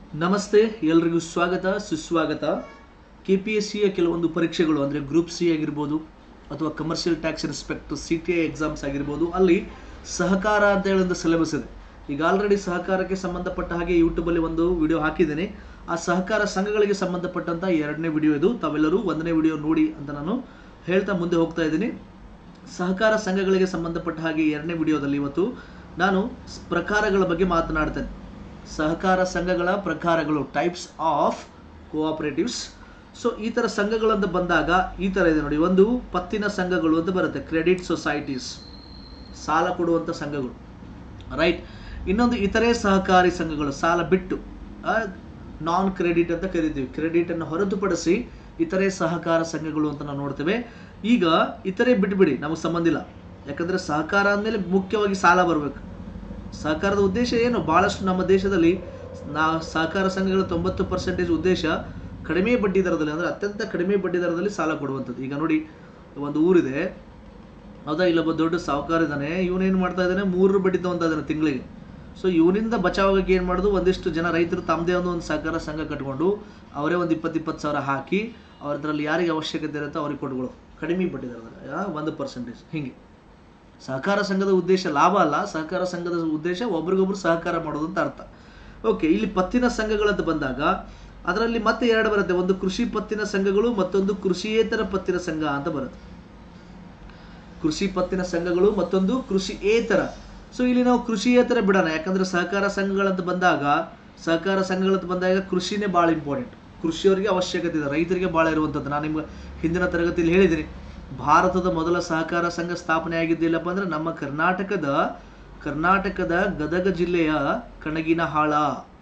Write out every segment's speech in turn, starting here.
ನಮಸ್ತೆ ಎಲ್ರಿಗೂ ಸ್ವಾಗತ ಸುಸ್ವಾಗತ ಕೆ ಪಿ ಎಸ್ ಸಿಯ ಕೆಲವೊಂದು ಪರೀಕ್ಷೆಗಳು ಅಂದರೆ ಗ್ರೂಪ್ ಸಿ ಆಗಿರ್ಬೋದು ಅಥವಾ commercial tax inspector C T I exams ಆಗಿರ್ಬೋದು ಅಲ್ಲಿ ಸಹಕಾರ ಅಂತ ಹೇಳಿ ಒಂದು ಸಿಲೆಬಸ್ ಇದೆ ಈಗ ಆಲ್ರೆಡಿ ಸಹಕಾರಕ್ಕೆ ಸಂಬಂಧಪಟ್ಟ ಹಾಗೆ ಯೂಟ್ಯೂಬಲ್ಲಿ ಒಂದು ವಿಡಿಯೋ ಹಾಕಿದ್ದೀನಿ ಆ ಸಹಕಾರ ಸಂಘಗಳಿಗೆ ಸಂಬಂಧಪಟ್ಟಂಥ ಎರಡನೇ ವಿಡಿಯೋ ಇದು ತಾವೆಲ್ಲರೂ ಒಂದನೇ ವಿಡಿಯೋ ನೋಡಿ ಅಂತ ನಾನು ಹೇಳ್ತಾ ಮುಂದೆ ಹೋಗ್ತಾ ಇದ್ದೀನಿ ಸಹಕಾರ ಸಂಘಗಳಿಗೆ ಸಂಬಂಧಪಟ್ಟ ಹಾಗೆ ಎರಡನೇ ವಿಡಿಯೋದಲ್ಲಿ ಇವತ್ತು ನಾನು ಸ್- ಪ್ರಕಾರಗಳ ಬಗ್ಗೆ ಮಾತನಾಡ್ತೇನೆ ಸಹಕಾರ ಸಂಘಗಳ ಪ್ರಕಾರಗಳು ಟೈಪ್ಸ್ ಆಫ್ ಕೋಆಪರೇಟಿವ್ಸ್ ಸೊ ಈ ಥರ ಸಂಘಗಳಂತ ಬಂದಾಗ ಈ ಥರ ಇದೆ ನೋಡಿ ಒಂದು ಪತ್ತಿನ ಸಂಘಗಳು ಅಂತ ಬರುತ್ತೆ ಕ್ರೆಡಿಟ್ ಸೊಸೈಟೀಸ್ ಸಾಲ ಕೊಡುವಂಥ ಸಂಘಗಳು ರೈಟ್ ಇನ್ನೊಂದು ಇತರೆ ಸಹಕಾರಿ ಸಂಘಗಳು ಸಾಲ ಬಿಟ್ಟು ನಾನ್ ಕ್ರೆಡಿಟ್ ಅಂತ ಕರಿತೀವಿ ಕ್ರೆಡಿಟ್ ಅನ್ನು ಹೊರತುಪಡಿಸಿ ಇತರೆ ಸಹಕಾರ ಸಂಘಗಳು ಅಂತ ನಾವು ನೋಡ್ತೇವೆ ಈಗ ಇತರೆ ಬಿಟ್ಬಿಡಿ ನಮಗೆ ಸಂಬಂಧ ಇಲ್ಲ ಯಾಕಂದ್ರೆ ಸಹಕಾರ ಅಂದಮೇಲೆ ಮುಖ್ಯವಾಗಿ ಸಾಲ ಬರಬೇಕು ಸಹಕಾರದ ಉದ್ದೇಶ ಏನು ಬಹಳಷ್ಟು ನಮ್ಮ ದೇಶದಲ್ಲಿ ನಾ ಸಹಕಾರ ಸಂಘಗಳ ತೊಂಬತ್ತು ಪರ್ಸೆಂಟೇಜ್ ಉದ್ದೇಶ ಕಡಿಮೆ ಬಡ್ಡಿ ದರದಲ್ಲಿ ಅಂದರೆ ಅತ್ಯಂತ ಕಡಿಮೆ ಬಡ್ಡಿ ದರದಲ್ಲಿ ಸಾಲ ಕೊಡುವಂಥದ್ದು ಈಗ ನೋಡಿ ಒಂದು ಊರಿದೆ ಹೌದಾ ಇಲ್ಲೊಬ್ಬ ದೊಡ್ಡ ಸಾಹುಕಾರ ಇದ್ದಾನೆ ಇವನೇನು ಮಾಡ್ತಾ ಇದ್ದಾನೆ ಮೂರು ಬಡ್ಡಿ ತಗೊಂತ ಇದ್ದಾನೆ ತಿಂಗಳಿಗೆ ಸೊ ಇವನಿಂದ ಬಚಾವಾಗಕ್ಕೆ ಏನು ಮಾಡೋದು ಒಂದಿಷ್ಟು ಜನ ರೈತರು ತಮ್ಮದೇ ಒಂದು ಒಂದು ಸಹಕಾರ ಸಂಘ ಕಟ್ಕೊಂಡು ಅವರೇ ಒಂದು ಇಪ್ಪತ್ತು ಇಪ್ಪತ್ತು ಸಾವಿರ ಹಾಕಿ ಅವ್ರದ್ರಲ್ಲಿ ಯಾರಿಗೆ ಅವಶ್ಯಕತೆ ಇರುತ್ತೋ ಅವ್ರಿಗೆ ಕೊಟ್ಕೊಳ್ಳೋ ಕಡಿಮೆ ಬಡ್ಡಿ ದರದಲ್ಲಿ ಆ, ಒಂದು ಪರ್ಸೆಂಟೇಜ್ ಹೀಗೆ ಸಹಕಾರ ಸಂಘದ ಉದ್ದೇಶ ಲಾಭ ಅಲ್ಲ ಸಹಕಾರ ಸಂಘದ ಉದ್ದೇಶ ಒಬ್ರಿಗೊಬ್ರು ಸಹಕಾರ ಮಾಡೋದು ಅಂತ ಅರ್ಥ ಓಕೆ ಇಲ್ಲಿ ಪತ್ತಿನ ಸಂಘಗಳಂತ ಬಂದಾಗ ಅದರಲ್ಲಿ ಮತ್ತೆ ಎರಡು ಬರುತ್ತೆ ಒಂದು ಕೃಷಿ ಪತ್ತಿನ ಸಂಘಗಳು ಮತ್ತೊಂದು ಕೃಷಿಯೇತರ ಪತ್ತಿನ ಸಂಘ ಅಂತ ಬರುತ್ತೆ ಕೃಷಿ ಪತ್ತಿನ ಸಂಘಗಳು ಮತ್ತೊಂದು ಕೃಷಿಯೇತರ ಸೊ ಇಲ್ಲಿ ನಾವು ಕೃಷಿಯೇತರ ಬಿಡೋಣ ಯಾಕಂದ್ರೆ ಸಹಕಾರ ಸಂಘಗಳಂತ ಬಂದಾಗ ಸಹಕಾರ ಸಂಘಗಳಂತ ಬಂದಾಗ ಕೃಷಿನೇ ಭಾಳ ಇಂಪಾರ್ಟೆಂಟ್ ಕೃಷಿಯವರಿಗೆ ಅವಶ್ಯಕತೆ ಇದೆ ರೈತರಿಗೆ ಭಾಳ ಇರುವಂಥದ್ದು ನಾನು ನಿಮ್ಗೆ ಹಿಂದಿನ ತರಗತಿಯಲ್ಲಿ ಹೇಳಿದ್ದೀನಿ ಭಾರತದ ಮೊದಲ ಸಹಕಾರ ಸಂಘ ಸ್ಥಾಪನೆ ಆಗಿದ್ದಿಲ್ಲಪ್ಪ ಅಂದ್ರೆ ನಮ್ಮ ಕರ್ನಾಟಕದ ಕರ್ನಾಟಕದ ಗದಗ ಜಿಲ್ಲೆಯ ಕಣಗಿನಹಾಳ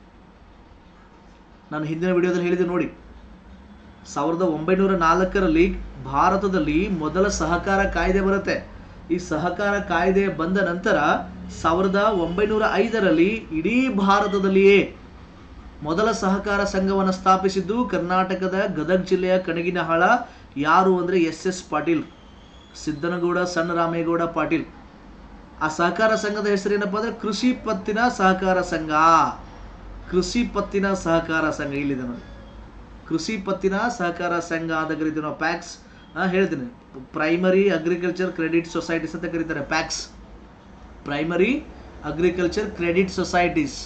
ನಾನು ಹಿಂದಿನ ವಿಡಿಯೋದಲ್ಲಿ ಹೇಳಿದೆ ನೋಡಿ ಸಾವಿರದ ಒಂಬೈನೂರ ನಾಲ್ಕರಲ್ಲಿ ಭಾರತದಲ್ಲಿ ಮೊದಲ ಸಹಕಾರ ಕಾಯ್ದೆ ಬರುತ್ತೆ ಈ ಸಹಕಾರ ಕಾಯ್ದೆ ಬಂದ ನಂತರ ಸಾವಿರದ ಒಂಬೈನೂರ ಐದರಲ್ಲಿ ಇಡೀ ಭಾರತದಲ್ಲಿಯೇ ಮೊದಲ ಸಹಕಾರ ಸಂಘವನ್ನು ಸ್ಥಾಪಿಸಿದ್ದು ಕರ್ನಾಟಕದ ಗದಗ ಜಿಲ್ಲೆಯ ಕಣಗಿನಹಾಳ ಯಾರು ಅಂದರೆ ಎಸ್ ಎಸ್ ಪಾಟೀಲ್ ಸಿದ್ದನಗೌಡ ಸಣ್ಣ ರಾಮೇಗೌಡ ಪಾಟೀಲ್ ಆ ಸಹಕಾರ ಸಂಘದ ಹೆಸರೇನಪ್ಪ ಅಂದ್ರೆ ಕೃಷಿ ಪತ್ತಿನ ಸಹಕಾರ ಸಂಘ ಕೃಷಿ ಪತ್ತಿನ ಸಹಕಾರ ಸಂಘ ಇಲ್ಲಿದೆ ನೋಡಿ ಕೃಷಿ ಪತ್ತಿನ ಸಹಕಾರ ಸಂಘ ಅಂತ ಕರಿತೀವಿ ನಾವು ಪ್ಯಾಕ್ಸ್ ಹೇಳ್ತೀನಿ ಪ್ರೈಮರಿ ಅಗ್ರಿಕಲ್ಚರ್ ಕ್ರೆಡಿಟ್ ಸೊಸೈಟೀಸ್ ಅಂತ ಕರೀತಾರೆ PACS primary agriculture credit societies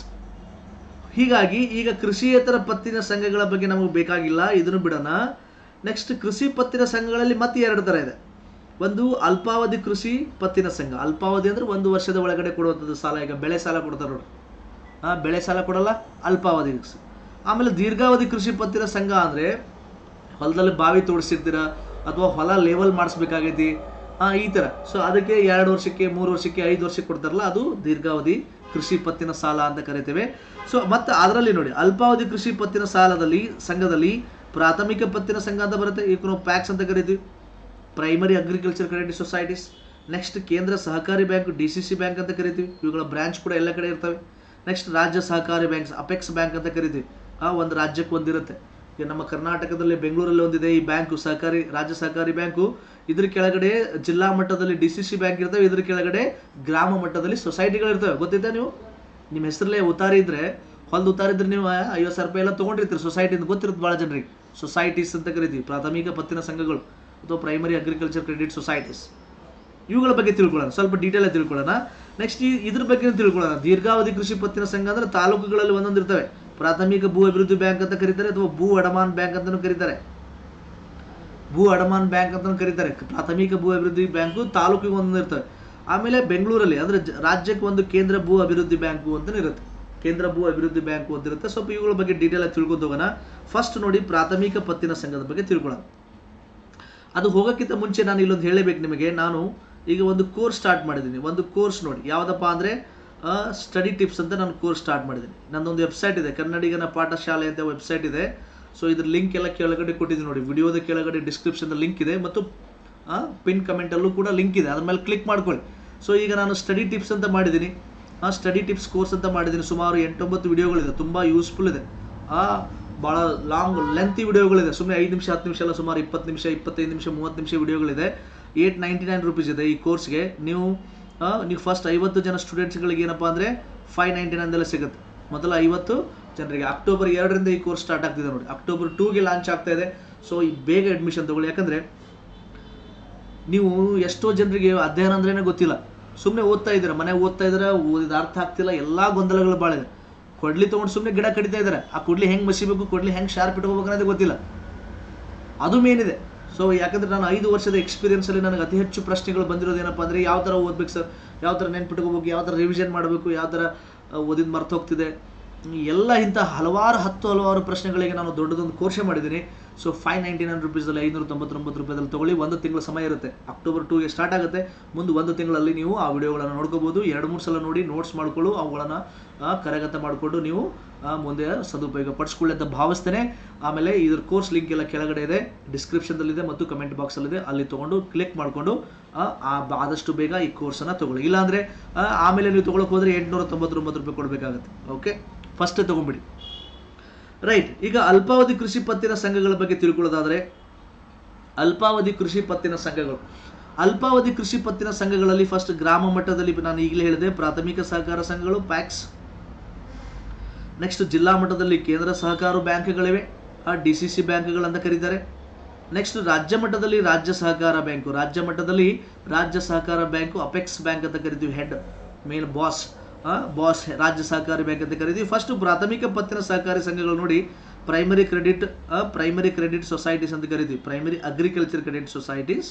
ಹೀಗಾಗಿ ಈಗ ಕೃಷಿಯೇತರ ಪತ್ತಿನ ಸಂಘಗಳ ಬಗ್ಗೆ ನಮಗೆ ಬೇಕಾಗಿಲ್ಲ ಇದನ್ನು ಬಿಡೋಣ ನೆಕ್ಸ್ಟ್ ಕೃಷಿ ಪತ್ತಿನ ಸಂಘಗಳಲ್ಲಿ ಮತ್ತೆ ಎರಡು ಥರ ಇದೆ ಒಂದು ಅಲ್ಪಾವಧಿ ಕೃಷಿ ಪತ್ತಿನ ಸಂಘ ಅಲ್ಪಾವಧಿ ಅಂದ್ರೆ ಒಂದು ವರ್ಷದ ಒಳಗಡೆ ಕೊಡುವಂಥದ್ದು ಸಾಲ ಈಗ ಬೆಳೆ ಸಾಲ ಕೊಡ್ತಾರೆ ನೋಡಿ ಆ ಬೆಳೆ ಸಾಲ ಕೊಡಲ್ಲ ಅಲ್ಪಾವಧಿ ಕೃಷಿ ಆಮೇಲೆ ದೀರ್ಘಾವಧಿ ಕೃಷಿ ಪತ್ತಿನ ಸಂಘ ಅಂದರೆ ಹೊಲದಲ್ಲಿ ಬಾವಿ ತೋಡಿಸಿರ್ತೀರ ಅಥವಾ ಹೊಲ ಲೆವೆಲ್ ಮಾಡಿಸ್ಬೇಕಾಗೈತಿ ಆ, ಈ ಥರ ಸೊ ಅದಕ್ಕೆ ಎರಡು ವರ್ಷಕ್ಕೆ ಮೂರು ವರ್ಷಕ್ಕೆ ಐದು ವರ್ಷಕ್ಕೆ ಕೊಡ್ತಾರಲ್ಲ ಅದು ದೀರ್ಘಾವಧಿ ಕೃಷಿ ಪತ್ತಿನ ಸಾಲ ಅಂತ ಕರಿತೇವೆ ಸೊ ಮತ್ತು ಅದರಲ್ಲಿ ನೋಡಿ ಅಲ್ಪಾವಧಿ ಕೃಷಿ ಪತ್ತಿನ ಸಾಲದಲ್ಲಿ ಸಂಘದಲ್ಲಿ ಪ್ರಾಥಮಿಕ ಪತ್ತಿನ ಸಂಘ ಅಂತ ಬರುತ್ತೆ ಈಗ ನಾವು ಪ್ಯಾಕ್ಸ್ ಅಂತ ಕರಿತೀವಿ primary agriculture credit societies next ಕೇಂದ್ರ ಸಹಕಾರಿ bank D C C bank ಅಂತ ಕರಿತೀವಿ ಇವುಗಳ ಬ್ರಾಂಚ್ ಕೂಡ ಎಲ್ಲ ಕಡೆ ಇರ್ತವೆ ನೆಕ್ಸ್ಟ್ ರಾಜ್ಯ ಸಹಕಾರಿ ಬ್ಯಾಂಕ್ಸ್ ಅಪೆಕ್ಸ್ ಬ್ಯಾಂಕ್ ಅಂತ ಕರಿತೀವಿ ಆ ಒಂದು ರಾಜ್ಯಕ್ಕೆ ಒಂದಿರುತ್ತೆ ಈಗ ನಮ್ಮ ಕರ್ನಾಟಕದಲ್ಲಿ ಬೆಂಗಳೂರಲ್ಲಿ ಒಂದಿದೆ ಈ ಬ್ಯಾಂಕು ಸಹಕಾರಿ ರಾಜ್ಯ ಸಹಕಾರಿ ಬ್ಯಾಂಕು ಇದ್ರ ಕೆಳಗಡೆ ಜಿಲ್ಲಾ ಮಟ್ಟದಲ್ಲಿ ಡಿ ಸಿ ಸಿ ಬ್ಯಾಂಕ್ ಇರ್ತವೆ ಇದ್ರ ಕೆಳಗಡೆ ಗ್ರಾಮ ಮಟ್ಟದಲ್ಲಿ ಸೊಸೈಟಿಗಳು ಇರ್ತವೆ ಗೊತ್ತಿದೆ ನೀವು ನಿಮ್ಮ ಹೆಸರಲ್ಲೇ ಉತ್ತಾರಿ ಇದ್ರೆ ಹೊಲ್ದು ಉತ್ತಾರಿ ಇದ್ರೆ ನೀವು ಐವತ್ತು ಸಾವಿರ ರೂಪಾಯಿ ಎಲ್ಲ ತೊಗೊಂಡಿರ್ತೀರಿ ಸೊಸೈಟಿಯಿಂದ ಗೊತ್ತಿರುತ್ತೆ ಭಾಳ ಜನರಿಗೆ ಸೊಸೈಟೀಸ್ ಅಂತ ಕರಿತೀವಿ ಪ್ರಾಥಮಿಕ ಪತ್ತಿನ ಸಂಘಗಳು ಅಥವಾ ಪ್ರೈಮರಿ ಅಗ್ರಿಕಲ್ಚರ್ ಕ್ರೆಡಿಟ್ ಸೊಸೈಟೀಸ್ ಇವುಗಳ ಬಗ್ಗೆ ತಿಳ್ಕೊಳ್ಳೋಣ ಸ್ವಲ್ಪ ಡೀಟೇಲ್ ಆಗಿ ತಿಳ್ಕೊಳ್ಳೋಣ ನೆಕ್ಸ್ಟ್ ಈ ಇದ್ರ ಬಗ್ಗೆ ತಿಳ್ಕೊಳ್ಳೋಣ ದೀರ್ಘಾವಧಿ ಕೃಷಿ ಪತ್ತಿನ ಸಂಘ ಅಂದ್ರೆ ತಾಲೂಕುಗಳಲ್ಲಿ ಒಂದೊಂದು ಇರ್ತವೆ ಪ್ರಾಥಮಿಕ ಭೂ ಅಭಿವೃದ್ಧಿ ಬ್ಯಾಂಕ್ ಅಂತ ಕರೀತಾರೆ ಅಥವಾ ಭೂ ಅಡಮಾನ್ ಬ್ಯಾಂಕ್ ಅಂತಾನೂ ಕರೀತಾರೆ ಭೂ ಅಡಮಾನ್ ಬ್ಯಾಂಕ್ ಅಂತ ಕರೀತಾರೆ ಪ್ರಾಥಮಿಕ ಭೂ ಅಭಿವೃದ್ಧಿ ಬ್ಯಾಂಕು ತಾಲೂಕಿಗೆ ಒಂದೊಂದು ಇರ್ತವೆ ಆಮೇಲೆ ಬೆಂಗಳೂರಲ್ಲಿ ಅಂದ್ರೆ ಜ- ರಾಜ್ಯಕ್ಕೆ ಒಂದು ಕೇಂದ್ರ ಭೂ ಅಭಿವೃದ್ಧಿ ಬ್ಯಾಂಕು ಅಂತ ಇರುತ್ತೆ ಕೇಂದ್ರ ಭೂ ಅಭಿವೃದ್ಧಿ ಬ್ಯಾಂಕು ಅಂತ ಇರುತ್ತೆ ಸ್ವಲ್ಪ ಇವುಗಳ ಬಗ್ಗೆ ಡೀಟೇಲ್ ಆಗಿ ತಿಳ್ಕೊಂಡು ಹೋಗೋಣ ಫಸ್ಟ್ ನೋಡಿ ಪ್ರಾಥಮಿಕ ಪತ್ತಿನ ಸಂಘದ ಬಗ್ಗೆ ತಿಳ್ಕೊಳ್ಳೋಣ ಅದು ಹೋಗೋಕ್ಕಿಂತ ಮುಂಚೆ ನಾನು ಇಲ್ಲೊಂದು ಹೇಳಬೇಕು ನಿಮಗೆ ನಾನು ಈಗ ಒಂದು ಕೋರ್ಸ್ ಸ್ಟಾರ್ಟ್ ಮಾಡಿದ್ದೀನಿ ಒಂದು ಕೋರ್ಸ್ ನೋಡಿ ಯಾವುದಪ್ಪ ಅಂದರೆ ಸ್ಟಡಿ ಟಿಪ್ಸ್ ಅಂತ ನಾನು ಕೋರ್ಸ್ ಸ್ಟಾರ್ಟ್ ಮಾಡಿದ್ದೀನಿ ನನ್ನೊಂದು ವೆಬ್ಸೈಟ್ ಇದೆ ಕನ್ನಡಿಗನ ಪಾಠಶಾಲೆ ಅಂತ ವೆಬ್ಸೈಟ್ ಇದೆ ಸೊ ಇದ್ರ ಲಿಂಕ್ ಎಲ್ಲ ಕೆಳಗಡೆ ಕೊಟ್ಟಿದ್ದೀನಿ ನೋಡಿ ವಿಡಿಯೋದ ಕೆಳಗಡೆ ಡಿಸ್ಕ್ರಿಪ್ಷನ್ ಲಿಂಕ್ ಇದೆ ಮತ್ತು ಪಿನ್ ಕಮೆಂಟಲ್ಲೂ ಕೂಡ ಲಿಂಕ್ ಇದೆ ಅದ್ರ ಮೇಲೆ ಕ್ಲಿಕ್ ಮಾಡ್ಕೊಳ್ಳಿ ಸೊ ಈಗ ನಾನು ಸ್ಟಡಿ ಟಿಪ್ಸ್ ಅಂತ ಮಾಡಿದ್ದೀನಿ ಆ ಸ್ಟಡಿ ಟಿಪ್ಸ್ ಕೋರ್ಸ್ ಅಂತ ಮಾಡಿದ್ದೀನಿ ಸುಮಾರು ಎಂಟೊಂಬತ್ತು ವಿಡಿಯೋಗಳಿದೆ ತುಂಬ ಯೂಸ್ಫುಲ್ ಇದೆ ಆ ಭಾಳ ಲಾಂಗ್ ಲೆಂತಿ ವಿಡಿಯೋಗಳಿದೆ ಸುಮ್ಮನೆ ಐದು ನಿಮಿಷ ಹತ್ತು ನಿಮಿಷ ಎಲ್ಲ ಸುಮಾರು ಇಪ್ಪತ್ತು ನಿಮಿಷ ಇಪ್ಪತ್ತೈದು ನಿಮಿಷ ಮೂವತ್ತು ನಿಮಿಷ ವಿಡಿಯೋಗಳಿದೆ ಏಯ್ಟ್ ನೈಂಟಿ ನೈನ್ ರುಪೀಸ್ ಇದೆ ಈ ಕೋರ್ಸ್ಗೆ ನೀವು ಆ, ನೀವು ಫಸ್ಟ್ ಐವತ್ತು ಜನ ಸ್ಟೂಡೆಂಟ್ಸ್ಗಳಿಗೆ ಏನಪ್ಪ ಅಂದರೆ ಫೈವ್ ನೈಂಟಿ ನೈನ್ದೆಲ್ಲ ಸಿಗುತ್ತೆ ಮೊದಲ ಐವತ್ತು ಜನರಿಗೆ ಅಕ್ಟೋಬರ್ ಎರಡರಿಂದ ಈ ಕೋರ್ಸ್ ಸ್ಟಾರ್ಟ್ ಆಗ್ತಿದೆ ನೋಡಿ ಅಕ್ಟೋಬರ್ ಟೂಗೆ ಲಾಂಚ್ ಆಗ್ತಾ ಇದೆ ಸೊ ಈ ಬೇಗ ಅಡ್ಮಿಷನ್ ತಗೊಳ್ಳಿ ಯಾಕಂದ್ರೆ ನೀವು ಎಷ್ಟೋ ಜನರಿಗೆ ಅಧ್ಯಯನ ಅಂದ್ರೇನೆ ಗೊತ್ತಿಲ್ಲ ಸುಮ್ಮನೆ ಓದ್ತಾ ಇದ್ದೀರಾ ಮನೆ ಓದ್ತಾ ಇದ್ದೀರಾ ಓದಿದ ಅರ್ಥ ಆಗ್ತಿಲ್ಲ ಎಲ್ಲಾ ಗೊಂದಲಗಳು ಭಾಳ ಇದೆ ಕೊಡ್ಲಿ ತಗೊಂಡು ಸುಮ್ಮನೆ ಗಿಡ ಕಡಿತಾ ಇದ್ದಾರೆ ಆ ಕೊಡ್ಲಿ ಹೆಂಗ್ ಮಸಿಬೇಕು ಕೊಡ್ಲಿ ಹೆಂಗ್ ಶಾರ್ಪ್ ಇಟ್ಕೋಬೇಕು ಅನ್ನೋದೇ ಗೊತ್ತಿಲ್ಲ ಅದು ಮೇನ್ ಇದೆ ಸೊ ಯಾಕಂದ್ರೆ ನಾನು ಐದು ವರ್ಷದ ಎಕ್ಸ್ಪೀರಿಯನ್ಸ್ ಅಲ್ಲಿ ನನಗೆ ಅತಿ ಹೆಚ್ಚು ಪ್ರಶ್ನೆಗಳು ಬಂದಿರೋದು ಏನಪ್ಪಾ ಅಂದ್ರೆ ಯಾವ ತರ ಓದ್ಬೇಕು ಸರ್ ಯಾವ ತರ ನೆನ್ಪಿಟ್ಕೋಬೇಕು ಯಾವ ತರ ರಿವಿಷನ್ ಮಾಡಬೇಕು ಯಾವ ತರ ಓದಿದ್ ಮರ್ತು ಹೋಗ್ತಿದೆ ಎಲ್ಲ ಇಂಥ ಹಲವಾರು ಹತ್ತು ಹಲವಾರು ಪ್ರಶ್ನೆಗಳಿಗೆ ನಾನು ದೊಡ್ಡದೊಂದು ಕೋರ್ಸೆ ಮಾಡಿದ್ದೀನಿ ಸೊ ಫೈವ್ ನೈಂಟಿ ನೈನ್ ರುಪೀಸಲ್ಲಿ ಐನೂರ ತೊಂಬತ್ತೊಂಬತ್ತು ರೂಪಾಯಿದಲ್ಲಿ ತಗೊಳ್ಳಿ ಒಂದು ತಿಂಗಳ ಸಮಯ ಇರುತ್ತೆ ಅಕ್ಟೋಬರ್ ಟೂಗೆ ಸ್ಟಾರ್ಟ್ ಆಗುತ್ತೆ ಮುಂದೆ ಒಂದು ತಿಂಗಳಲ್ಲಿ ನೀವು ಆ ವಿಡಿಯೋಗಳನ್ನು ನೋಡ್ಕೋಬಹುದು ಎರಡು ಮೂರು ಸಲ ನೋಡಿ ನೋಟ್ಸ್ ಮಾಡ್ಕೊಳ್ಳು ಅವುಗಳನ್ನು ಕರಗತ ಮಾಡಿಕೊಂಡು ನೀವು ಆ, ಮುಂದೆ ಸದುಪಯೋಗ ಪಡಿಸ್ಕೊಳ್ಳಿ ಅಂತ ಭಾವಿಸ್ತೇನೆ ಆಮೇಲೆ ಇದ್ರ ಕೋರ್ಸ್ ಲಿಂಕ್ ಎಲ್ಲ ಕೆಳಗಡೆ ಇದೆ ಡಿಸ್ಕ್ರಿಪ್ಷನ್ದಲ್ಲಿದೆ ಮತ್ತು ಕಮೆಂಟ್ ಬಾಕ್ಸಲ್ಲಿದೆ ಅಲ್ಲಿ ತೊಗೊಂಡು ಕ್ಲಿಕ್ ಮಾಡಿಕೊಂಡು ಆದಷ್ಟು ಬೇಗ ಈ ಕೋರ್ಸನ್ನು ತಗೊಳ್ಳಿ ಇಲ್ಲಾಂದರೆ ಆಮೇಲೆ ನೀವು ತೊಗೊಳಕ್ಕೆ ಹೋದರೆ ಎಂಟುನೂರ ತೊಂಬತ್ತೊಂಬತ್ತು ರೂಪಾಯಿ ಕೊಡಬೇಕಾಗುತ್ತೆ ಓಕೆ ಫಸ್ಟ್ ತೊಗೊಂಬಿಡಿ ರೈಟ್ ಈಗ ಅಲ್ಪಾವಧಿ ಕೃಷಿ ಪತ್ತಿನ ಸಂಘಗಳ ಬಗ್ಗೆ ತಿಳ್ಕೊಳ್ಳೋದಾದ್ರೆ ಅಲ್ಪಾವಧಿ ಕೃಷಿ ಪತ್ತಿನ ಸಂಘಗಳು ಅಲ್ಪಾವಧಿ ಕೃಷಿ ಪತ್ತಿನ ಸಂಘಗಳಲ್ಲಿ ಫಸ್ಟ್ ಗ್ರಾಮ ಮಟ್ಟದಲ್ಲಿ ನಾನು ಈಗಲೇ ಹೇಳಿದೆ ಪ್ರಾಥಮಿಕ ಸಹಕಾರ ಸಂಘಗಳು ಪ್ಯಾಕ್ಸ್ ನೆಕ್ಸ್ಟ್ ಜಿಲ್ಲಾ ಮಟ್ಟದಲ್ಲಿ ಕೇಂದ್ರ ಸಹಕಾರ ಬ್ಯಾಂಕ್ಗಳಿವೆ ಡಿ ಸಿ ಸಿ ಬ್ಯಾಂಕ್ಗಳಂತ ಕರೀತಾರೆ ನೆಕ್ಸ್ಟ್ ರಾಜ್ಯ ಮಟ್ಟದಲ್ಲಿ ರಾಜ್ಯ ಸಹಕಾರ ಬ್ಯಾಂಕು ರಾಜ್ಯ ಮಟ್ಟದಲ್ಲಿ ರಾಜ್ಯ ಸಹಕಾರ ಬ್ಯಾಂಕು ಅಪೆಕ್ಸ್ ಬ್ಯಾಂಕ್ ಅಂತ ಕರಿತೀವಿ ಹೆಡ್ ಮೇನ್ ಬಾಸ್ ಬಾಸ್ ರಾಜ್ಯ ಸಹಕಾರಿ ಬ್ಯಾಂಕ್ ಅಂತ ಕರಿತೀವಿ ಫಸ್ಟ್ ಪ್ರಾಥಮಿಕ ಪತ್ತಿನ ಸಹಕಾರಿ ಸಂಘಗಳು ನೋಡಿ primary credit primary credit societies ಅಂತ ಕರಿತೀವಿ ಪ್ರೈಮರಿ ಅಗ್ರಿಕಲ್ಚರ್ ಕ್ರೆಡಿಟ್ ಸೊಸೈಟೀಸ್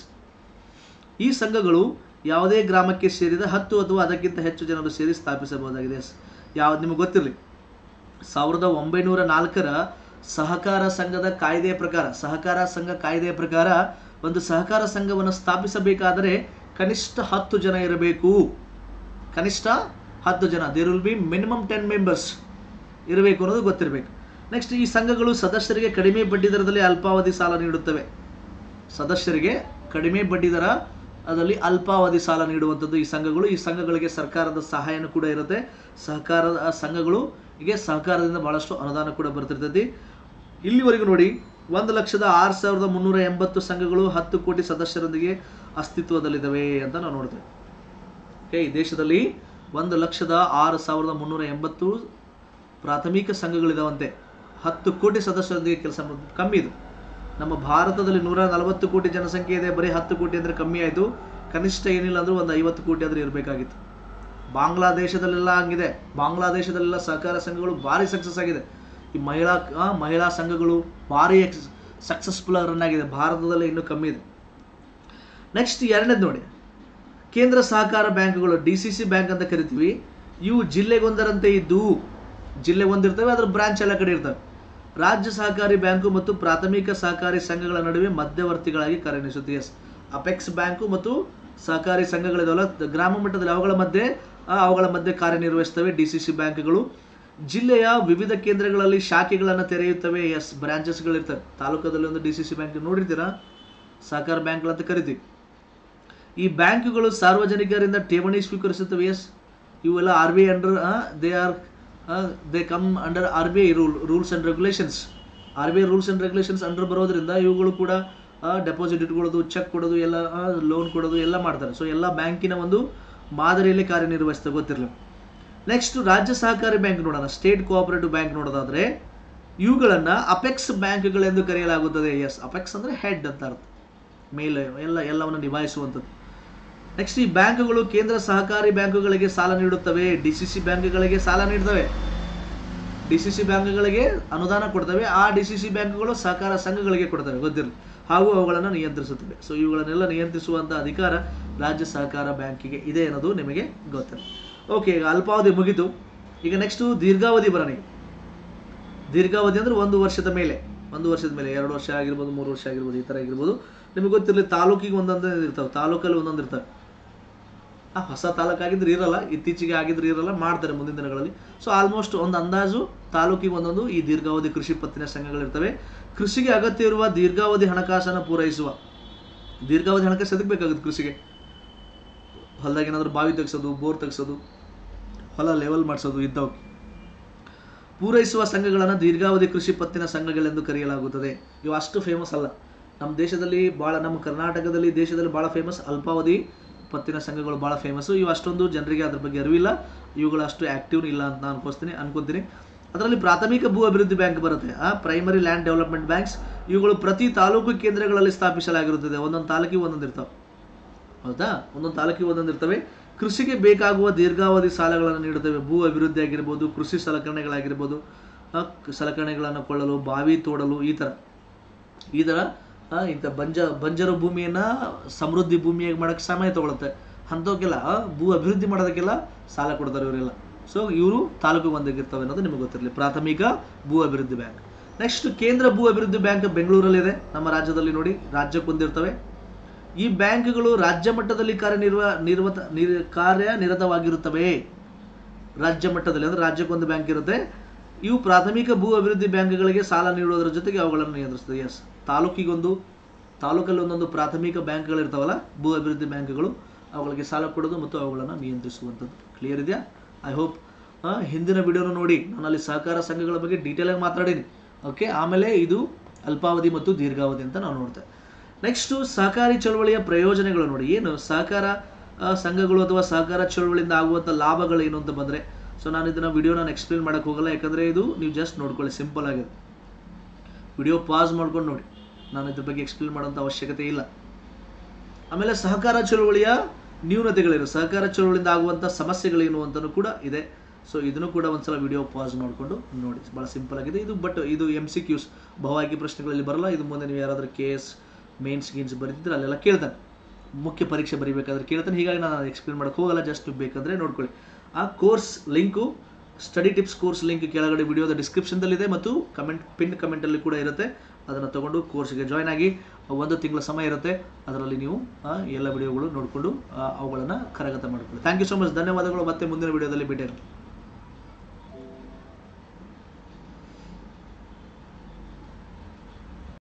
ಈ ಸಂಘಗಳು ಯಾವುದೇ ಗ್ರಾಮಕ್ಕೆ ಸೇರಿದ ಹತ್ತು ಅಥವಾ ಅದಕ್ಕಿಂತ ಹೆಚ್ಚು ಜನರು ಸೇರಿ ಸ್ಥಾಪಿಸಬಹುದಾಗಿದೆ ಯಾವ್ದು ನಿಮಗೆ ಗೊತ್ತಿರಲಿ ಸಾವಿರದ ಒಂಬೈನೂರ ನಾಲ್ಕರ ಸಹಕಾರ ಸಂಘದ ಕಾಯ್ದೆಯ ಪ್ರಕಾರ ಸಹಕಾರ ಸಂಘ ಕಾಯ್ದೆಯ ಪ್ರಕಾರ ಒಂದು ಸಹಕಾರ ಸಂಘವನ್ನು ಸ್ಥಾಪಿಸಬೇಕಾದರೆ ಕನಿಷ್ಠ ಹತ್ತು ಜನ ಇರಬೇಕು ಕನಿಷ್ಠ ಹತ್ತು ಜನ there will be minimum ten members ಇರಬೇಕು ಅನ್ನೋದು ಗೊತ್ತಿರಬೇಕು ನೆಕ್ಸ್ಟ್ ಈ ಸಂಘಗಳು ಸದಸ್ಯರಿಗೆ ಕಡಿಮೆ ಬಡ್ಡಿ ದರದಲ್ಲಿ ಅಲ್ಪಾವಧಿ ಸಾಲ ನೀಡುತ್ತವೆ ಸದಸ್ಯರಿಗೆ ಕಡಿಮೆ ಬಡ್ಡಿ ದರ ಅದರಲ್ಲಿ ಅಲ್ಪಾವಧಿ ಸಾಲ ನೀಡುವಂಥದ್ದು ಈ ಸಂಘಗಳು ಈ ಸಂಘಗಳಿಗೆ ಸರ್ಕಾರದ ಸಹಾಯನೂ ಕೂಡ ಇರುತ್ತೆ ಸಹಕಾರದ ಆ ಸಂಘಗಳು ಹೀಗೆ ಸಹಕಾರದಿಂದ ಬಹಳಷ್ಟು ಅನುದಾನ ಕೂಡ ಬರ್ತಿರ್ತೈತಿ ಇಲ್ಲಿವರೆಗೂ ನೋಡಿ ಒಂದು ಲಕ್ಷದ ಆರು ಸಾವಿರದ ಮುನ್ನೂರ ಎಂಬತ್ತು ಸಂಘಗಳು ಹತ್ತು ಕೋಟಿ ಸದಸ್ಯರೊಂದಿಗೆ ಅಸ್ತಿತ್ವದಲ್ಲಿದ್ದಾವೆ ಅಂತ ನಾವು ನೋಡ್ತೇವೆ ಓಕೆ ಈ ದೇಶದಲ್ಲಿ ಒಂದು ಲಕ್ಷದ ಆರು ಸಾವಿರದ ಮುನ್ನೂರ ಎಂಬತ್ತು ಪ್ರಾಥಮಿಕ ಸಂಘಗಳಿದಾವಂತೆ ಹತ್ತು ಕೋಟಿ ಸದಸ್ಯರೊಂದಿಗೆ ಕೆಲಸ ಮಾಡೋದು ಕಮ್ಮಿ ಇದು ನಮ್ಮ ಭಾರತದಲ್ಲಿ ನೂರ ನಲವತ್ತು ಕೋಟಿ ಜನಸಂಖ್ಯೆ ಇದೆ ಬರೀ ಹತ್ತು ಕೋಟಿ ಅಂದರೆ ಕಮ್ಮಿ ಆಯಿತು ಕನಿಷ್ಠ ಏನಿಲ್ಲ ಅಂದ್ರೂ ಒಂದು ಐವತ್ತು ಕೋಟಿ ಆದರೂ ಇರಬೇಕಾಗಿತ್ತು ಬಾಂಗ್ಲಾದೇಶದಲ್ಲೆಲ್ಲ ಹಂಗಿದೆ ಬಾಂಗ್ಲಾದೇಶದಲ್ಲೆಲ್ಲ ಸಹಕಾರ ಸಂಘಗಳು ಭಾರಿ ಸಕ್ಸಸ್ ಆಗಿದೆ ಈ ಮಹಿಳಾ ಆ, ಮಹಿಳಾ ಸಂಘಗಳು ಭಾರಿ ಸಕ್ಸಸ್ಫುಲ್ ರನ್ ಆಗಿದೆ ಭಾರತದಲ್ಲಿ ಇನ್ನೂ ಕಮ್ಮಿ ಇದೆ ನೆಕ್ಸ್ಟ್ ಎರಡನೇದು ನೋಡಿ ಕೇಂದ್ರ ಸಹಕಾರ ಬ್ಯಾಂಕ್ಗಳು ಡಿ ಸಿ ಸಿ ಬ್ಯಾಂಕ್ ಅಂತ ಕರಿತೀವಿ ಇವು ಜಿಲ್ಲೆಗೊಂದರಂತೆ ಇದ್ದು ಜಿಲ್ಲೆ ಒಂದಿರ್ತವೆ ಅದ್ರ ಬ್ರಾಂಚ್ ಎಲ್ಲ ಕಡೆ ಇರ್ತವೆ ರಾಜ್ಯ ಸಹಕಾರಿ ಬ್ಯಾಂಕು ಮತ್ತು ಪ್ರಾಥಮಿಕ ಸಹಕಾರಿ ಸಂಘಗಳ ನಡುವೆ ಮಧ್ಯವರ್ತಿಗಳಾಗಿ ಕಾರ್ಯನಿರ್ವಹಿಸುತ್ತೆ ಎಸ್ ಅಪೆಕ್ಸ್ ಬ್ಯಾಂಕು ಮತ್ತು ಸಹಕಾರಿ ಸಂಘಗಳಿದಾವಲ್ಲ ದ- ಗ್ರಾಮ ಮಟ್ಟದಲ್ಲಿ ಅವುಗಳ ಮಧ್ಯೆ ಆ, ಅವುಗಳ ಮಧ್ಯೆ ಕಾರ್ಯನಿರ್ವಹಿಸ್ತವೆ ಡಿ ಸಿ ಸಿ ಬ್ಯಾಂಕ್ಗಳು ಜಿಲ್ಲೆಯ ವಿವಿಧ ಕೇಂದ್ರಗಳಲ್ಲಿ ಶಾಖೆಗಳನ್ನು ತೆರೆಯುತ್ತವೆ ಎಸ್ ಬ್ರಾಂಚಸ್ಗಳಿರ್ತವೆ ತಾಲೂಕದಲ್ಲಿ ಒಂದು ಡಿ ಸಿ ಸಿ ಬ್ಯಾಂಕ್ ನೋಡಿರ್ತೀರಾ ಸಹಕಾರ ಬ್ಯಾಂಕ್ಗಳಂತ ಕರಿತೀವಿ ಈ ಬ್ಯಾಂಕುಗಳು ಸಾರ್ವಜನಿಕರಿಂದ ಠೇವಣಿ ಸ್ವೀಕರಿಸುತ್ತವೆ ಎಸ್ ಇವೆಲ್ಲ R B I under they are they come under R B I rule rules and regulations R B I rules and regulations under ಬರೋದ್ರಿಂದ ಇವುಗಳು ಕೂಡ ಡೆಪಾಸಿಟ್ ಇಟ್ಕೊಳ್ಳೋದು ಚೆಕ್ ಕೊಡೋದು ಎಲ್ಲ ಲೋನ್ ಕೊಡೋದು ಎಲ್ಲ ಮಾಡ್ತಾರೆ ಸೊ ಎಲ್ಲ ಬ್ಯಾಂಕಿನ ಒಂದು ಮಾದರಿಯಲ್ಲಿ ಕಾರ್ಯನಿರ್ವಹಿಸ್ತವೆ ಗೊತ್ತಿರಲಿ ನೆಕ್ಸ್ಟ್ ರಾಜ್ಯ ಸಹಕಾರಿ ಬ್ಯಾಂಕ್ ನೋಡೋಣ ಸ್ಟೇಟ್ ಕೋಆಪರೇಟಿವ್ ಬ್ಯಾಂಕ್ ನೋಡೋದಾದ್ರೆ ಇವುಗಳನ್ನ ಅಪೆಕ್ಸ್ ಬ್ಯಾಂಕ್ಗಳೆಂದು ಕರೆಯಲಾಗುತ್ತದೆ ಎಸ್ ಅಪೆಕ್ಸ್ ಅಂದ್ರೆ ಹೆಡ್ ಅಂತ ಅರ್ಥ ಮೇಲೆ ಎಲ್ಲ ಎಲ್ಲವನ್ನು ನಿಭಾಯಿಸುವಂಥದ್ದು ನೆಕ್ಸ್ಟ್ ಈ ಬ್ಯಾಂಕುಗಳು ಕೇಂದ್ರ ಸಹಕಾರಿ ಬ್ಯಾಂಕುಗಳಿಗೆ ಸಾಲ ನೀಡುತ್ತವೆ ಡಿ ಸಿ ಸಿ ಬ್ಯಾಂಕ್ಗಳಿಗೆ ಸಾಲ ನೀಡ್ತವೆ ಡಿ ಸಿ ಸಿ ಬ್ಯಾಂಕ್ಗಳಿಗೆ ಅನುದಾನ ಕೊಡ್ತವೆ ಆ ಡಿ ಸಿ ಸಿ ಬ್ಯಾಂಕ್ಗಳು ಸಹಕಾರ ಸಂಘಗಳಿಗೆ ಕೊಡ್ತವೆ ಗೊತ್ತಿರಲಿ ಹಾಗೂ ಅವುಗಳನ್ನು ನಿಯಂತ್ರಿಸುತ್ತವೆ ಸೊ ಇವುಗಳನ್ನೆಲ್ಲ ನಿಯಂತ್ರಿಸುವಂಥ ಅಧಿಕಾರ ರಾಜ್ಯ ಸಹಕಾರ ಬ್ಯಾಂಕಿಗೆ ಇದೆ ಅನ್ನೋದು ನಿಮಗೆ ಗೊತ್ತಿಲ್ಲ ಓಕೆ ಈಗ ಅಲ್ಪಾವಧಿ ಮುಗಿತು ಈಗ ನೆಕ್ಸ್ಟು ದೀರ್ಘಾವಧಿ ಬರೋಣ ಈಗ. ದೀರ್ಘಾವಧಿ ಅಂದ್ರೆ ಒಂದು ವರ್ಷದ ಮೇಲೆ ಒಂದು ವರ್ಷದ ಮೇಲೆ ಎರಡು ವರ್ಷ ಆಗಿರ್ಬೋದು ಮೂರು ವರ್ಷ ಆಗಿರ್ಬೋದು ಈ ಥರ ಆಗಿರ್ಬೋದು ನಿಮಗೆ ಗೊತ್ತಿರಲಿ ತಾಲೂಕಿಗೆ ಒಂದೊಂದು ಇರ್ತಾವೆ ತಾಲೂಕಲ್ಲಿ ಒಂದೊಂದು ಇರ್ತವೆ ಆ ಹೊಸ ತಾಲೂಕಾಗಿದ್ರೆ ಇರಲ್ಲ ಇತ್ತೀಚೆಗೆ ಆಗಿದ್ರೆ ಇರಲ್ಲ ಮಾಡ್ತಾರೆ ಮುಂದಿನ ದಿನಗಳಲ್ಲಿ ಸೊ ಆಲ್ಮೋಸ್ಟ್ ಒಂದು ಅಂದಾಜು ತಾಲೂಕಿಗೆ ಒಂದೊಂದು ಈ ದೀರ್ಘಾವಧಿ ಕೃಷಿ ಪತ್ತಿನ ಸಂಘಗಳಿರ್ತವೆ ಕೃಷಿಗೆ ಅಗತ್ಯ ಇರುವ ದೀರ್ಘಾವಧಿ ಹಣಕಾಸನ್ನು ಪೂರೈಸುವ ದೀರ್ಘಾವಧಿ ಹಣಕಾಸು ಎದಕ್ಕೆ ಬೇಕಾಗುತ್ತೆ ಕೃಷಿಗೆ ಹೊಲದಾಗ ಏನಾದರೂ ಬಾವಿ ತೆಗ್ಸೋದು ಬೋರ್ ತೆಗ್ಸೋದು ಹೊಲ ಲೆವೆಲ್ ಮಾಡಿಸೋದು ಇದ್ದವು ಪೂರೈಸುವ ಸಂಘಗಳನ್ನು ದೀರ್ಘಾವಧಿ ಕೃಷಿ ಪತ್ತಿನ ಸಂಘಗಳೆಂದು ಕರೆಯಲಾಗುತ್ತದೆ ಇವು ಅಷ್ಟು ಫೇಮಸ್ ಅಲ್ಲ ನಮ್ಮ ದೇಶದಲ್ಲಿ ಭಾಳ ನಮ್ಮ ಕರ್ನಾಟಕದಲ್ಲಿ ದೇಶದಲ್ಲಿ ಭಾಳ ಫೇಮಸ್ ಅಲ್ಪಾವಧಿ ಪತ್ತಿನ ಸಂಘಗಳು ಭಾಳ ಫೇಮಸ್ಸು ಇವು ಅಷ್ಟೊಂದು ಜನರಿಗೆ ಅದ್ರ ಬಗ್ಗೆ ಅರಿವಿಲ್ಲ ಇವುಗಳು ಅಷ್ಟು ಆ್ಯಕ್ಟಿವ್ ಇಲ್ಲ ಅಂತ ನಾನು ಅನ್ಕೋಸ್ತೀನಿ ಅನ್ಕೊಂತೀನಿ ಅದರಲ್ಲಿ ಪ್ರಾಥಮಿಕ ಭೂ ಅಭಿವೃದ್ಧಿ ಬ್ಯಾಂಕ್ ಬರುತ್ತೆ ಆ ಪ್ರೈಮರಿ ಲ್ಯಾಂಡ್ ಡೆವಲಪ್ಮೆಂಟ್ ಬ್ಯಾಂಕ್ಸ್ ಇವುಗಳು ಪ್ರತಿ ತಾಲೂಕು ಕೇಂದ್ರಗಳಲ್ಲಿ ಸ್ಥಾಪಿಸಲಾಗಿರುತ್ತದೆ ಒಂದೊಂದು ತಾಲೂಕಿಗೆ ಒಂದೊಂದು ಇರ್ತಾವೆ ಹೌದಾ ಒಂದೊಂದು ತಾಲೂಕಿಗೆ ಒಂದೊಂದು ಇರ್ತವೆ ಕೃಷಿಗೆ ಬೇಕಾಗುವ ದೀರ್ಘಾವಧಿ ಸಾಲಗಳನ್ನು ನೀಡುತ್ತವೆ ಭೂ ಅಭಿವೃದ್ಧಿ ಆಗಿರ್ಬೋದು ಕೃಷಿ ಸಲಕರಣೆಗಳಾಗಿರ್ಬೋದು ಆ, ಸಲಕರಣೆಗಳನ್ನು ಕೊಳ್ಳಲು ಬಾವಿ ತೋಡಲು ಈ ಥರ ಈ ಥರ ಆ, ಇಂಥ ಬಂಜ ಬಂಜರು ಭೂಮಿಯನ್ನು ಸಮೃದ್ಧಿ ಭೂಮಿಯಾಗಿ ಮಾಡೋಕ್ಕೆ ಸಮಯ ತಗೊಳುತ್ತೆ ಅಂಥವಕ್ಕೆಲ್ಲ ಆ, ಭೂ ಅಭಿವೃದ್ಧಿ ಮಾಡೋದಕ್ಕೆಲ್ಲ ಸಾಲ ಕೊಡ್ತಾರೆ ಇವರೆಲ್ಲ ಸೊ ಇವರು ತಾಲೂಕು ಒಂದಾಗಿರ್ತವೆ ಅನ್ನೋದು ನಿಮಗೆ ಗೊತ್ತಿರಲಿ ಪ್ರಾಥಮಿಕ ಭೂ ಅಭಿವೃದ್ಧಿ ಬ್ಯಾಂಕ್ ನೆಕ್ಸ್ಟ್ ಕೇಂದ್ರ ಭೂ ಅಭಿವೃದ್ಧಿ ಬ್ಯಾಂಕ್ ಬೆಂಗಳೂರಲ್ಲಿದೆ ನಮ್ಮ ರಾಜ್ಯದಲ್ಲಿ ನೋಡಿ ರಾಜ್ಯಕ್ಕೊಂದಿರ್ತವೆ ಈ ಬ್ಯಾಂಕ್ಗಳು ರಾಜ್ಯ ಮಟ್ಟದಲ್ಲಿ ಕಾರ್ಯನಿರ್ವ ನಿರ್ವತ ನಿರ್ ಕಾರ್ಯನಿರತವಾಗಿರುತ್ತವೆ ರಾಜ್ಯ ಮಟ್ಟದಲ್ಲಿ ಅಂದ್ರೆ ರಾಜ್ಯಕ್ಕೊಂದು ಬ್ಯಾಂಕ್ ಇರುತ್ತೆ ಇವು ಪ್ರಾಥಮಿಕ ಭೂ ಅಭಿವೃದ್ಧಿ ಬ್ಯಾಂಕ್ಗಳಿಗೆ ಸಾಲ ನೀಡುವುದರ ಜೊತೆಗೆ ಅವುಗಳನ್ನು ನಿಯಂತ್ರಿಸ್ತದೆ ಎಸ್ ತಾಲೂಕಿಗೊಂದು ತಾಲೂಕಲ್ಲಿ ಒಂದೊಂದು ಪ್ರಾಥಮಿಕ ಬ್ಯಾಂಕ್ಗಳು ಇರ್ತಾವಲ್ಲ ಭೂ ಅಭಿವೃದ್ಧಿ ಬ್ಯಾಂಕ್ಗಳು ಅವುಗಳಿಗೆ ಸಾಲ ಕೊಡೋದು ಮತ್ತು ಅವುಗಳನ್ನು ನಿಯಂತ್ರಿಸುವಂಥದ್ದು ಕ್ಲಿಯರ್ ಇದೆಯಾ ಐ ಹೋಪ್ ಹಿಂದಿನ ವಿಡಿಯೋನ ನೋಡಿ ನಾನು ಅಲ್ಲಿ ಸಹಕಾರ ಸಂಘಗಳ ಬಗ್ಗೆ ಡೀಟೇಲ್ ಆಗಿ ಮಾತಾಡೀನಿ ಓಕೆ ಆಮೇಲೆ ಇದು ಅಲ್ಪಾವಧಿ ಮತ್ತು ದೀರ್ಘಾವಧಿ ಅಂತ ನಾವು ನೋಡ್ತೇವೆ ನೆಕ್ಸ್ಟು ಸಹಕಾರಿ ಚಳವಳಿಯ ಪ್ರಯೋಜನಗಳು ನೋಡಿ ಏನು ಸಹಕಾರ ಆ, ಸಂಘಗಳು ಅಥವಾ ಸಹಕಾರ ಚಳವಳಿಯಿಂದ ಆಗುವಂಥ ಲಾಭಗಳು ಏನು ಅಂತ ಬಂದರೆ ಸೊ ನಾನು ಇದನ್ನ ವಿಡಿಯೋ ನಾನು ಎಕ್ಸ್ಪ್ಲೇನ್ ಮಾಡಕ್ಕೆ ಹೋಗಲ್ಲ ಯಾಕಂದರೆ ಇದು ನೀವು ಜಸ್ಟ್ ನೋಡ್ಕೊಳ್ಳಿ ಸಿಂಪಲ್ ಆಗಿದೆ ವಿಡಿಯೋ ಪಾಸ್ ಮಾಡ್ಕೊಂಡು ನೋಡಿ ನಾನು ಇದ್ರ ಬಗ್ಗೆ ಎಕ್ಸ್ಪ್ಲೇನ್ ಮಾಡೋಂಥ ಅವಶ್ಯಕತೆ ಇಲ್ಲ ಆಮೇಲೆ ಸಹಕಾರ ಚಳುವಳಿಯ ನ್ಯೂನತೆಗಳೇನು ಸಹಕಾರ ಚಳುವಳಿಯಿಂದ ಆಗುವಂಥ ಸಮಸ್ಯೆಗಳೇನು ಅಂತಲೂ ಕೂಡ ಇದೆ ಸೊ ಇದನ್ನು ಕೂಡ ಒಂದ್ಸಲ ವಿಡಿಯೋ ಪಾಸ್ ಮಾಡಿಕೊಂಡು ನೋಡಿ ಭಾಳ ಸಿಂಪಲ್ ಆಗಿದೆ ಇದು ಬಟ್ ಇದು ಎಮ್ ಸಿ ಕ್ಯೂಸ್ ಬಹುಆಯ್ಕೆ ಪ್ರಶ್ನೆಗಳಲ್ಲಿ ಬರಲ್ಲ ಇದು ಮುಂದೆ ನೀವು ಯಾರಾದರೂ ಕೆ ಎಸ್ ಮೇನ್ಸ್ ಗೀನ್ಸ್ ಬರೀತಿದ್ರೆ ಅಲ್ಲೆಲ್ಲ ಕೇಳ್ತಾನೆ ಮುಖ್ಯ ಪರೀಕ್ಷೆ ಬರೀಬೇಕಾದ್ರೆ ಕೇಳ್ತಾನೆ ಹೀಗಾಗಿ ನಾನು ಎಕ್ಸ್ಪ್ಲೇನ್ ಮಾಡೋಕೆ ಹೋಗಲ್ಲ ಜಸ್ಟ್ ಬೇಕಂದ್ರೆ ನೋಡ್ಕೊಳ್ಳಿ ಆ course link study tips course link ಕೆಳಗಡೆ ವಿಡಿಯೋದ ಡಿಸ್ಕ್ರಿಪ್ಷನ್ದಲ್ಲಿದೆ ಮತ್ತು ಕಮೆಂಟ್ ಪಿನ್ ಕಮೆಂಟಲ್ಲಿ ಕೂಡ ಇರುತ್ತೆ ಅದನ್ನು ತಗೊಂಡು ಕೋರ್ಸ್ಗೆ ಜಾಯ್ನ್ ಆಗಿ ಒಂದು ತಿಂಗಳ ಸಮಯ ಇರುತ್ತೆ ಅದರಲ್ಲಿ ನೀವು ಆ, ಎಲ್ಲ ವಿಡಿಯೋಗಳು ನೋಡಿಕೊಂಡು ಅವುಗಳನ್ನು ಕರಗತ ಮಾಡಿಕೊಳ್ಳಿ ಥ್ಯಾಂಕ್ ಯು ಸೊ ಮಚ್ ಧನ್ಯವಾದಗಳು ಮತ್ತೆ ಮುಂದಿನ ವಿಡಿಯೋದಲ್ಲಿ ಭೇಟಿ